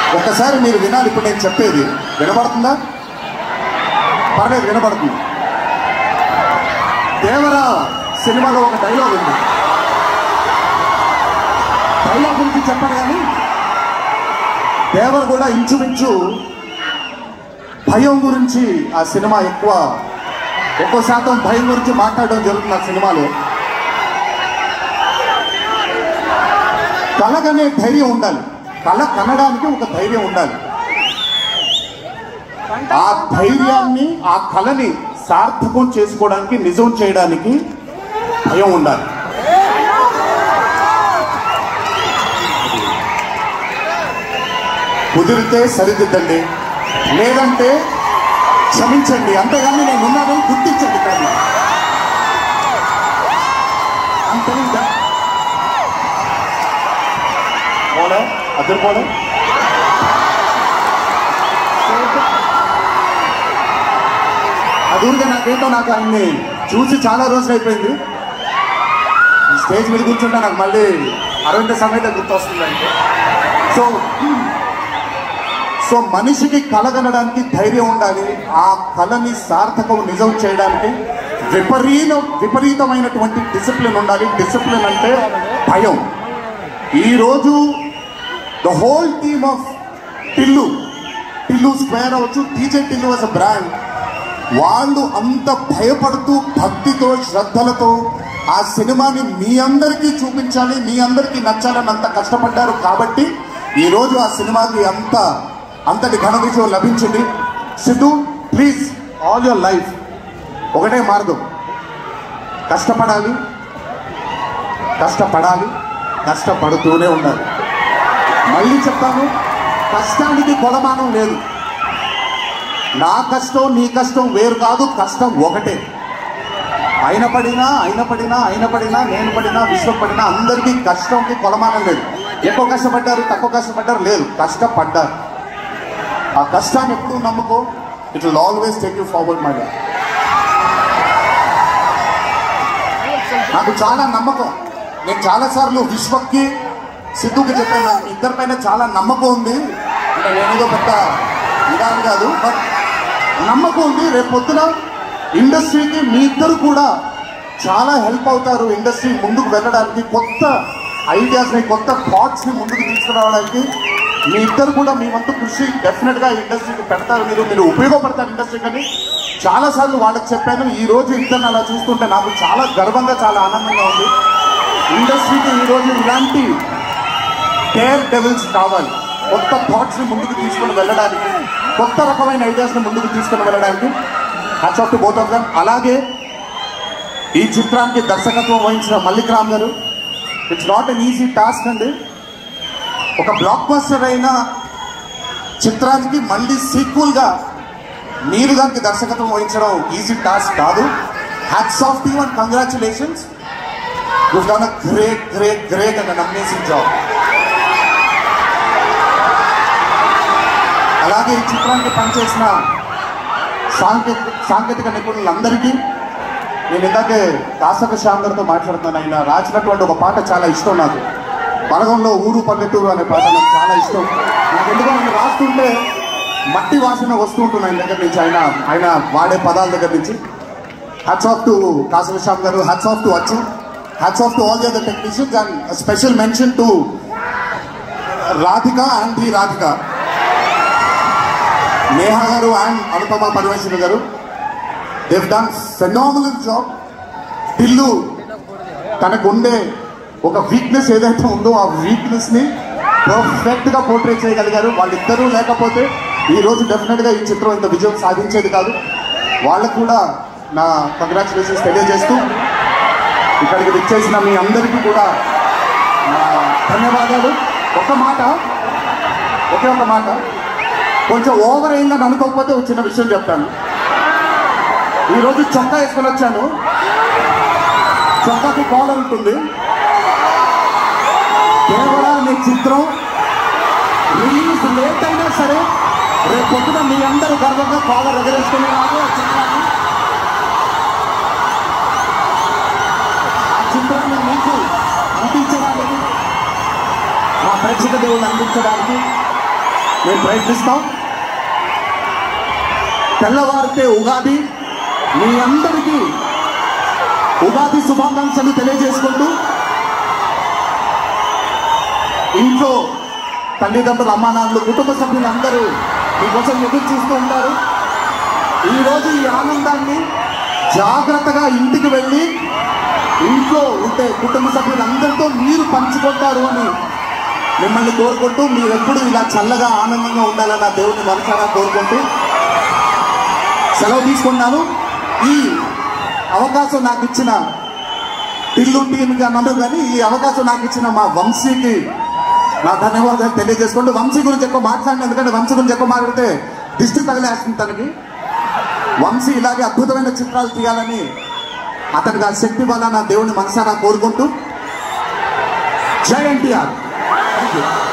ఒక్కసారి మీరు వినాలి ఇప్పుడు నేను చెప్పేది వినపడుతుందా పర్లేదు వినపడుతుంది దేవరా సినిమాలో ఒక డైలాగ్ ఉంది డైలాగ్ గురించి చెప్పను కానీ దేవర్ కూడా ఇంచుమించు భయం గురించి ఆ సినిమా ఎక్కువ ఎక్కువ శాతం భయం గురించి మాట్లాడడం జరుగుతుంది ఆ సినిమాలో కళకనే ధైర్యం ఉండాలి కళ కనడానికి ఒక ధైర్యం ఉండాలి ఆ ధైర్యాన్ని ఆ కళని సార్థకం చేసుకోవడానికి నిజం చేయడానికి భయం ఉండాలి కుదిరితే సరిదిద్దండి లేదంటే క్షమించండి అంతేగాని నేను ఉన్నానని గుర్తించండి కానీ అంతే ఇంకా పోలే అద్దరు పోలే అది ఊరికే నాకేంటో నాకు ఆయన్ని చూసి చాలా రోజులు అయిపోయింది ఈ స్టేజ్ మీద కూర్చుంటే నాకు మళ్ళీ అరవింద సమేత గుర్తొస్తుంది అంటే సో సో మనిషికి కళ కనడానికి ధైర్యం ఉండాలి ఆ కళని సార్థకం నిజం చేయడానికి విపరీత విపరీతమైనటువంటి డిసిప్లిన్ ఉండాలి డిసిప్లిన్ అంటే భయం ఈరోజు the whole team of Tillu Tillu square అవ్వచ్చు DJ Tillu was a brand వాళ్ళు అంత భయపడుతూ భక్తితో శ్రద్ధలతో ఆ సినిమాని మీ అందరికీ చూపించాలి మీ అందరికీ నచ్చాలని అంత కష్టపడ్డారు కాబట్టి ఈరోజు ఆ సినిమాకి అంత అంతటి ఘన విజయం లభించింది Siddhu please all your life ఒకటే మార్గం కష్టపడాలి కష్టపడాలి కష్టపడుతూనే ఉండాలి మళ్ళీ చెప్తాను కష్టానికి కొలమానం లేదు నా కష్టం నీ కష్టం వేరు కాదు కష్టం ఒకటే అయిన పడినా అయిన పడినా అయిన పడినా నేను పడినా విశ్వం పడినా అందరికీ కష్టంకి కొలమానం లేదు ఎక్కువ కష్టపడ్డారు తక్కువ కష్టపడ్డారు లేదు కష్టపడ్డారు ఆ కష్టాన్ని ఎప్పుడు నమ్ముకో it will always take you forward my నాకు చాలా నమ్మకం నేను చాలా సార్లు విశ్వక్కి సిద్ధుకి చెప్పాను నాకు మీ ఇద్దరి పైన చాలా నమ్మకం ఉంది అంటే నేనేదో పెద్ద ఇదాని కాదు బట్ నమ్మకం ఉంది రేపు పొద్దున ఇండస్ట్రీకి మీ ఇద్దరు కూడా చాలా హెల్ప్ అవుతారు ఇండస్ట్రీ ముందుకు వెళ్ళడానికి కొత్త ఐడియాస్ని కొత్త థాట్స్ని ముందుకు తీసుకురావడానికి మీ ఇద్దరు కూడా మీ వంతు కృషి డెఫినెట్గా ఇండస్ట్రీకి పెడతారు మీరు మీరు ఉపయోగపడతారు ఇండస్ట్రీ కానీ చాలాసార్లు వాళ్ళకి చెప్పాను ఈ రోజు ఇద్దరిని అలా చూస్తుంటే నాకు చాలా గర్వంగా చాలా ఆనందంగా ఉంది ఇండస్ట్రీకి ఈరోజు ఇలాంటి డేర్ డెవిల్స్ కావాలి కొత్త థాట్స్ని ముందుకు తీసుకొని వెళ్ళడానికి కొత్త రకమైన ఐడియాస్ని ముందుకు తీసుకొని వెళ్ళడానికి hats off to both of them అలాగే ఈ చిత్రానికి దర్శకత్వం వహించిన Mallik Ram garu it's not an easy task అండి ఒక బ్లాక్ బస్టర్ అయిన చిత్రానికి మళ్ళీ సీక్వల్గా మీరు దానికి దర్శకత్వం వహించడం ఈజీ టాస్క్ కాదు hats off team and congratulations you done a great great great and an amazing job అలాగే ఈ చిత్రానికి పనిచేసిన సాంకేతిక సాంకేతిక నిపుణులందరికీ నేను ఇందాకే కాసక శ్యామ్ గారితో మాట్లాడుతున్నాను ఆయన రాసినటువంటి ఒక పాట చాలా ఇష్టం నాకు బలగంలో ఊరు పల్లెటూరు అనే పాట నాకు చాలా ఇష్టం నాకు ఎందుకో నేను రాస్తుంటే మట్టి వాసన వస్తూ ఉంటుంది ఆయన దగ్గర నుంచి ఆయన ఆయన వాడే పదాల దగ్గర నుంచి hats off to Kasarla Shyam garu hats off to Achu hats off to all the other technicians and special mention to Radhika and the Radhika Neha garu and Anupama Parameswara garu they've done phenomenal job Tillu తనకు ఉండే ఒక వీక్నెస్ ఏదైతే ఉందో ఆ వీక్నెస్ ని పర్ఫెక్ట్ గా పోర్ట్రే చేయగలిగారు వాళ్ళిద్దరూ లేకపోతే ఈ రోజు డెఫినెట్ గా ఈ చిత్రం ఇంత విజయం సాధించేది కాదు వాళ్ళకు కూడా నా కంగ్రాచులేషన్స్ తెలియజేస్తూ ఇక్కడికి విచ్చేసిన మీ అందరికీ కూడా నా ధన్యవాదాలు ఒక మాట ఒకే ఒక మాట కొంచెం ఓవర్ అయిందని అనుకోకపోతే ఒక చిన్న విషయం చెప్తాను ఈరోజు చొక్కా వేసుకొని వచ్చాను చొక్కాకి కాలర్ ఉంటుంది దేవరా అనే చిత్రం రిలీజ్ లేట్ అయినా సరే రేపు పొద్దున మీ అందరూ గర్వంగా కాలర్ ఎగరేసుకుని రాదు ఆ చిత్రాన్ని ఆ చిత్రాన్ని మీకు అందించడానికి మా ప్రేక్షక దేవుళ్ళు అందించడానికి మేము ప్రయత్నిస్తాం తెల్లవారితే ఉగాది మీ అందరికీ ఉగాది శుభాకాంక్షలు తెలియజేసుకుంటూ ఇంట్లో తల్లిదండ్రులు అమ్మానాన్నలు కుటుంబ సభ్యులందరూ మీకోసం ఎదురు చూస్తూ ఉంటారు ఈరోజు ఈ ఆనందాన్ని జాగ్రత్తగా ఇంటికి వెళ్ళి ఇంట్లో ఉంటే కుటుంబ సభ్యులందరితో మీరు పంచుకుంటారు అని మిమ్మల్ని కోరుకుంటూ మీరు ఎప్పుడు ఇలా చల్లగా ఆనందంగా ఉండాలని ఆ దేవుని మనసారా కోరుకుంటూ సెలవు తీసుకున్నాను ఈ అవకాశం నాకు ఇచ్చిన టిల్లు టీమ్కి అన్నారు కానీ ఈ అవకాశం నాకు ఇచ్చిన మా వంశీకి నా ధన్యవాదాలు తెలియజేసుకుంటూ వంశీ గురించి ఎక్కువ మాట్లాడిన ఎందుకంటే వంశీ గురించి ఎక్కువ మాట్లాడితే దిష్టి తగిలేస్తుంది తనకి వంశీ ఇలాగే అద్భుతమైన చిత్రాలు తీయాలని అతనికి ఆ శక్తి వల్ల నా దేవుని మనసారా కోరుకుంటూ జై ఎన్టీఆర్ థ్యాంక్ యూ